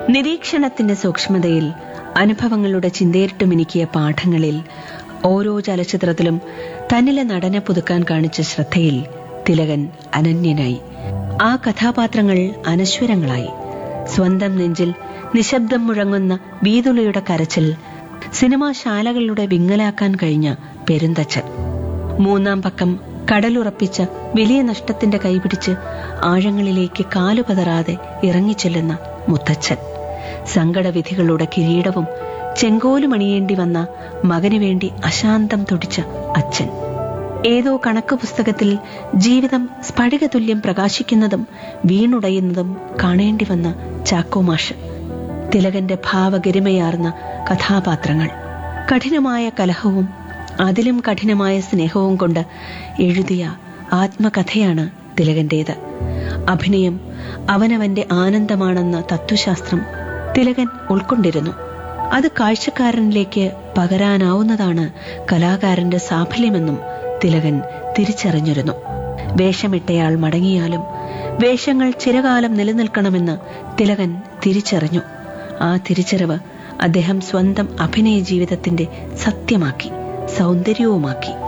നിരീക്ഷണത്തിന്റെ സൂക്ഷ്മതയിൽ അനുഭവങ്ങളുടെ ചിന്തേരിട്ടുമിനിക്കിയ പാഠങ്ങളിൽ ഓരോ ചലച്ചിത്രത്തിലും തന്നിലെ നടനെ പുതുക്കാൻ കാണിച്ച ശ്രദ്ധയിൽ തിലകൻ അനന്യനായി ആ കഥാപാത്രങ്ങൾ അനശ്വരങ്ങളായി സ്വന്തം നെഞ്ചിൽ നിശബ്ദം മുഴങ്ങുന്ന വീതുളിയുടെ കരച്ചിൽ സിനിമാശാലകളുടെ വിങ്ങലാക്കാൻ കഴിഞ്ഞ പെരുന്തച്ചൻ മൂന്നാം പക്കം കടലുറപ്പിച്ച വലിയ നഷ്ടത്തിന്റെ കൈപിടിച്ച് ആഴങ്ങളിലേക്ക് കാലുപതറാതെ ഇറങ്ങിച്ചെല്ലുന്ന മുത്തച്ഛൻ സങ്കടവിധികളുടെ കിരീടവും ചെങ്കോലും അണിയേണ്ടി വന്ന മകനു വേണ്ടി അശാന്തം തുടിച്ച അച്ഛൻ ഏതോ കണക്ക് പുസ്തകത്തിൽ ജീവിതം സ്ഫടികതുല്യം പ്രകാശിക്കുന്നതും വീണുടയുന്നതും കാണേണ്ടി വന്ന ചാക്കോമാഷ് തിലകന്റെ ഭാവഗരിമയാർന്ന കഥാപാത്രങ്ങൾ കഠിനമായ കലഹവും അതിലും കഠിനമായ സ്നേഹവും കൊണ്ട് എഴുതിയ ആത്മകഥയാണ് തിലകന്റേത് അഭിനയം അവനവന്റെ ആനന്ദമാണെന്ന തത്വശാസ്ത്രം തിലകൻ ഉൾക്കൊണ്ടിരുന്നു അത് കാഴ്ചക്കാരനിലേക്ക് പകരാനാവുന്നതാണ് കലാകാരന്റെ സാഫല്യമെന്നും തിലകൻ തിരിച്ചറിഞ്ഞിരുന്നു വേഷമിട്ടയാൾ മടങ്ങിയാലും വേഷങ്ങൾ ചിരകാലം നിലനിൽക്കണമെന്ന് തിലകൻ തിരിച്ചറിഞ്ഞു ആ തിരിച്ചറിവ് അദ്ദേഹം സ്വന്തം അഭിനയ ജീവിതത്തിന്റെ സത്യമാക്കി സൗന്ദര്യവുമാക്കി